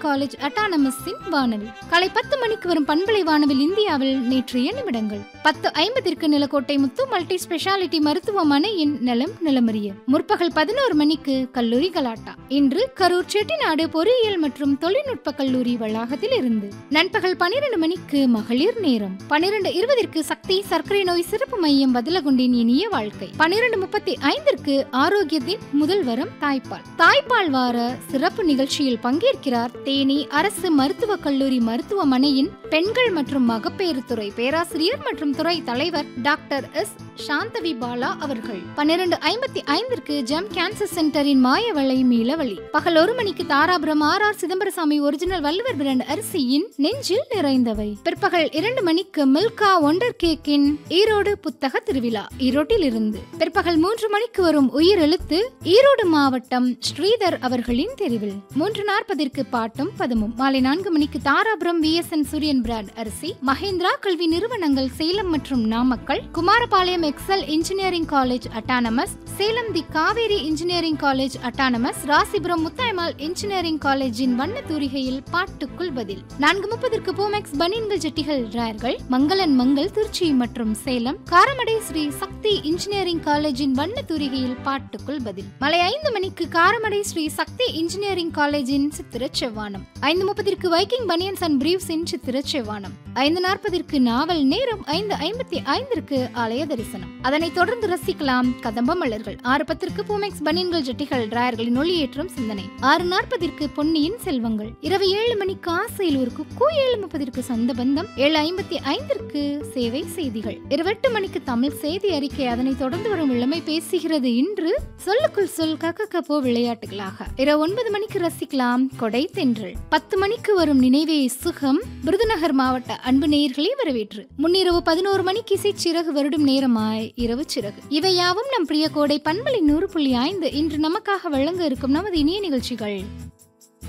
college அட்டானமஸின் வானவில் காலை பத்து மணிக்கு வரும் பண்பலை வானவில் இந்தியாவில் நேற்றைய நிமிடங்கள் பத்து ஐம்பதிற்கு நிலக்கோட்டை முத்து மல்டி ஸ்பெஷாலிட்டி மருத்துவமனையின் நலம் நிலமறிய முற்பகல் பதினோரு மணிக்கு கல்லூரி கலாட்டா இன்று கரூர் செட்டிநாடு பொறியியல் மற்றும் தொழில்நுட்ப கல்லூரி வளாகத்தில் இருந்து நண்பகல் பனிரெண்டு மணிக்கு மகளிர் நேரம் பனிரெண்டு இருபதிற்கு சக்தி சர்க்கரை நோய் சிறப்பு மையம் பதிலகுண்டின் இனிய வாழ்க்கை பனிரெண்டு முப்பத்தி ஐந்திற்கு ஆரோக்கியத்தின் முதல் வரம் தாய்ப்பால் தாய்ப்பால் வார சிறப்பு நிகழ்ச்சியில் பங்கேற்கிறார் தேனி அரசு மருத்துவக் கல்லூரி மருத்துவமனையின் பெண்கள் மற்றும் மகப்பேறு துறை பேராசிரியர் மற்றும் துறை தலைவர் டாக்டர் எஸ் சாந்தவி பாலா அவர்கள் பன்னிரண்டு ஐம்பத்தி ஐந்திற்கு ஜெம் கேன்சர் சென்டரின் மாயவளை மீளவழி பகல் ஒரு மணிக்கு Dharapuram R R Chidambarasamy original Valluvar brand அரிசியின் நெஞ்சில் நிறைந்தவை பிற்பகல் இரண்டு மணிக்கு மில்கா ஒண்டர் கேக்கின் ஈரோடு புத்தக திருவிழா ஈரோட்டில் இருந்து பிற்பகல் மூன்று மணிக்கு வரும் உயிர் எழுத்து ஈரோடு மாவட்டம் ஸ்ரீதர் அவர்களின் தெரிவில் மூன்று நாற்பதிற்கு பாட்டும் பதமும் மாலை நான்கு மணிக்கு தாராபுரம் வி எஸ் என் சூரியன் பிராண்ட் அரிசி மஹேந்திரா கல்வி நிறுவனங்கள் சேலம் மற்றும் Namakkal Kumarapalayam Excel engineering college autonomous Salem the Kaveri engineering college autonomous Rasipuram Muthayammal engineering காலேஜின் வண்ண தூரிகையில் பாட்டுக்குள் பதில் நான்கு முப்பதற்கு பூமெக்ஸ் பனியன்கள் ஜெட்டிகள் ராயர்கள் மங்களன் மங்கள் திருச்சி மற்றும் சேலம் காரமடை ஸ்ரீ சக்தி இன்ஜினியரிங் காலேஜின் வண்ண தூரிகையில் பாட்டுக்குள் பதில் மாலை ஐந்து மணிக்கு காரமடை ஸ்ரீ சக்தி இன்ஜினியரிங் காலேஜின் சித்திர செவ்வானம் ஐந்து முப்பதிற்கு வைக்கிங் பனியன்ஸ் அண்ட் பிரீவ்ஸின் சித்திர செவ்வானம் ஐந்து நாற்பதிற்கு நாவல் நேரம் ஐந்து ஐம்பத்தி ஐந்திற்கு ஆலய தரிசனம் அதனைத் தொடர்ந்து ரசிக்கலாம் கதம்ப மலர்கள் ஆறு பத்திற்கு பூமெக்ஸ் பனியன்கள் ஜெட்டிகள் டிராயர்களின் ஒளியேற்றம் சிந்தனை ஆறு நாற்பதிற்கு பொன்னியின் செல்வங்கள் இரவு ஏழு மணிக்கு ஆசையில் ஒரு குக்கு ஏழு முப்பதிற்கு சொந்த பந்தம் ஏழு ஐம்பத்தி ஐந்திற்கு சேவை செய்திகள் இரவு எட்டு மணிக்கு தமிழ் செய்தி அறிக்கை அதனைத் தொடர்ந்து வரும் இளமை பேசுகிறது இன்று சொல்லுக்குள் சொல் கக்க கப்போ விளையாட்டுகளாக இரவு ஒன்பது மணிக்கு ரசிக்கலாம் கொடை தென்றல் பத்து மணிக்கு வரும் நினைவே சுகம் விருதுநகர் மாவட்ட அன்பு நேயர்களை வரவேற்று முன்னிரவு பதினோரு மணிக்கு இசை சிறகு வருடும் நேரமாய் இரவு சிறகு இவையாவும் நம் பிரிய கோடை பண்பலை நூறு புள்ளி ஐந்து இன்று நமக்காக வழங்க இருக்கும் நமது இனிய நிகழ்ச்சிகள்